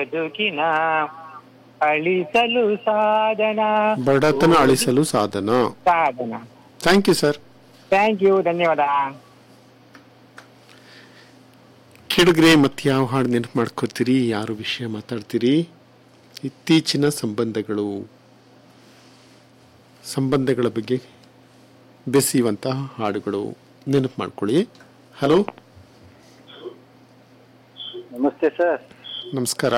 ಬದುಕಿನ ಅಳಿಸಲು ಸಾಧನ ಬಡತನ ಅಳಿಸಲು ಸಾಧನ ಸಾಧನ thank you sir thank you ಧನ್ಯವಾದ ಕೆಡುಗ್ರೆ ಮತ್ತೆ ಯಾವ ಹಾಡು ನೆನಪು ಮಾಡ್ಕೊತೀರಿ ಯಾರು ವಿಷಯ ಮಾತಾಡ್ತೀರಿ ಇತ್ತೀಚಿನ ಸಂಬಂಧಗಳು ಸಂಬಂಧಗಳ ಬಗ್ಗೆ ಬೆಸೆಯುವಂತಹ ಹಾಡುಗಳು ನೆನಪು ಮಾಡ್ಕೊಳ್ಳಿ ಹಲೋ ನಮಸ್ತೆ ಸರ್ ನಮಸ್ಕಾರ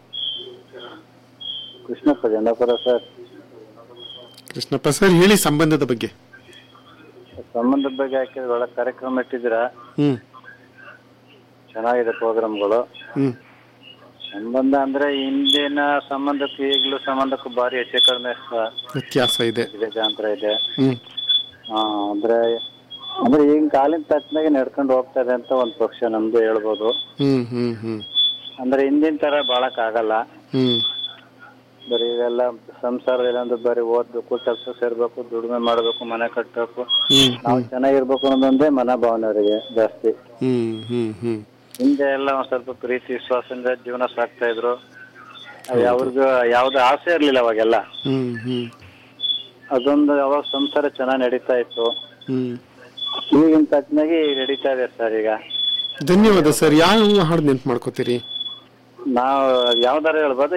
ಕೃಷ್ಣಪ್ಪ ಜಂಡಾಪುರ ಸರ್ ಕೃಷ್ಣಪ್ಪ ಸರ್ ಹೇಳಿ ಸಂಬಂಧದ ಬಗ್ಗೆ ಸಂಬಂಧದ ಬಗ್ಗೆ ಹಾಕಿದ್ರೆ ಒಳ್ಳೆ ಕಾರ್ಯಕ್ರಮ ಇಟ್ಟಿದ್ದೀರಾ ಹ್ಮ್ ಚೆನ್ನಾಗಿದೆ ಪ್ರೋಗ್ರಾಮ್ಗಳು ಹ್ಮ್ ಸಂಬಂಧ ಅಂದ್ರೆ ಹಿಂದಿನ ಸಂಬಂಧಕ್ಕೂ ಈಗಲೂ ಸಂಬಂಧಕ್ಕೂ ಭಾರಿ ಹೆಚ್ಚು ಕಡಿಮೆ ಸ- ವ್ಯತ್ಯಾಸ ಇದೆ ಇದೆ ಜಾಂತರ ಇದೆ ಹ್ಮ್ ಆ, ಅಂದ್ರೆ ಅಂದ್ರೆ ಈಗಿನ ಕಾಲಿನ ತಕ್ಕನಾಗೆ ನಡ್ಕೊಂಡು ಹೋಗ್ತಾ ಇದೆ ಅಂತ ಒಂದ್ ಪಕ್ಷ ನಮ್ದು ಹೇಳ್ಬೋದು ಹ್ಮ್ ಹ್ಮ್ ಹ್ಮ್ ಅಂದ್ರೆ ಹಿಂದಿನ ತರ ಬಾಳಕ್ ಆಗಲ್ಲ ಹ್ಮ್ ಬರೀ ಇವೆಲ್ಲ ಸಂಸಾರದಲ್ಲಿ ಅಂದ್ರೆ ಬರೀ ಓದ್ಬೇಕು ಕೆಲಸ ಸೇರ್ಬೇಕು ದುಡಿಮೆ ಮಾಡ್ಬೇಕು ಮನೆ ಕಟ್ಟಬೇಕು ಹ್ಮ್ ನಾವು ಚೆನ್ನಾಗಿರ್ಬೇಕು ಅನ್ನೋದೊಂದೇ ಮನೋಭಾವನೆ ಅವರಿಗೆ ಜಾಸ್ತಿ ಹ್ಮ್ ಹ್ಮ್ ಹ್ಮ್ ಹಿಂದೆ ಎಲ್ಲ ಒಂದ್ ಸ್ವಲ್ಪ ಪ್ರೀತಿ ವಿಶ್ವಾಸದಿಂದ ಜೀವನ ಸಾಕ್ತಾ ಇದ್ರು ಅದು ಅವ್ರಿಗೂ ಯಾವ್ದು ಆಸೆ ಇರ್ಲಿಲ್ಲ ಅವಾಗೆಲ್ಲ ಹ್ಮ್ ಹ್ಮ್ ಅದೊಂದು ಅವಾಗ ಸಂಸಾರ ಚೆನ್ನಾಗಿ ನಡೀತಾ ಇತ್ತು ಹ್ಮ್ ಈಗಿನ ತಕ್ಕನಾಗಿ ನಡೀತಾ ಇದೆ ಸರ್ ಈಗ ಧನ್ಯವಾದ ಸರ್ ಯಾವ ಹಾಡು ನೆನಪು ಮಾಡ್ಕೋತೀರಿ ನಾವು ಯಾವ್ದಾರ ಹೇಳ್ಬೋದು